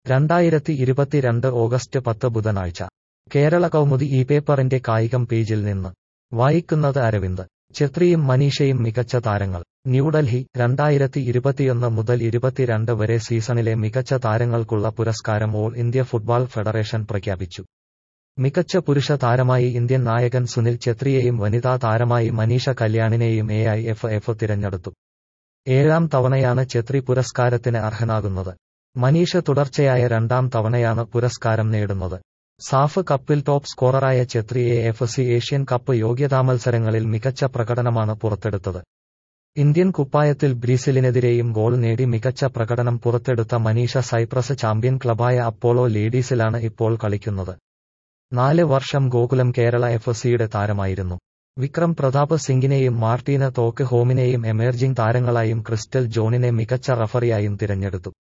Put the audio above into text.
രണ്ടായിരത്തി ഇരുപത്തിരണ്ട് ഓഗസ്റ്റ് പത്ത് ബുധനാഴ്ച കേരള കൗമുദി ഈ പേപ്പറിന്റെ കായികം പേജിൽ നിന്ന് വായിക്കുന്നത് അരവിന്ദ് ഛത്രിയും മനീഷയും മികച്ച താരങ്ങൾ ന്യൂഡൽഹി രണ്ടായിരത്തി ഇരുപത്തിയൊന്ന് മുതൽ ഇരുപത്തിരണ്ട് വരെ സീസണിലെ മികച്ച താരങ്ങൾക്കുള്ള പുരസ്കാരം ഓൾ ഇന്ത്യ ഫുട്ബോൾ ഫെഡറേഷൻ പ്രഖ്യാപിച്ചു മികച്ച പുരുഷ താരമായി ഇന്ത്യൻ നായകൻ സുനിൽ ഛത്രിയെയും വനിതാ താരമായി മനീഷ കല്യാണിനെയും എ ഐ എഫ് എഫ് തിരഞ്ഞെടുത്തു ഏഴാം തവണയാണ് ഛത്രി പുരസ്കാരത്തിന് അർഹനാകുന്നത് മനീഷ തുടർച്ചയായ രണ്ടാം തവണയാണ് പുരസ്കാരം നേടുന്നത് സാഫ് കപ്പിൽ ടോപ്പ് സ്കോററായ Chhetri A F C Asian cup യോഗ്യതാമത്സരങ്ങളിൽ മികച്ച പ്രകടനമാണ് പുറത്തെടുത്തത് ഇന്ത്യൻ കുപ്പായത്തിൽ ബ്രീസിലിനെതിരെയും ഗോൾ നേടി മികച്ച പ്രകടനം പുറത്തെടുത്ത മനീഷ സൈപ്രസ് ചാമ്പ്യൻ ക്ലബായ അപ്പോളോ ലേഡീസിലാണ് ഇപ്പോൾ കളിക്കുന്നത് നാല് വർഷം ഗോകുലം കേരള എഫ് സിയുടെ താരമായിരുന്നു വിക്രം പ്രതാപ് സിംഗിനെയും മാർട്ടീന തോക്ക് ഹോമിനെയും എമേർജിംഗ് താരങ്ങളായും ക്രിസ്റ്റൽ ജോണിനെ മികച്ച റഫറിയായും തിരഞ്ഞെടുത്തു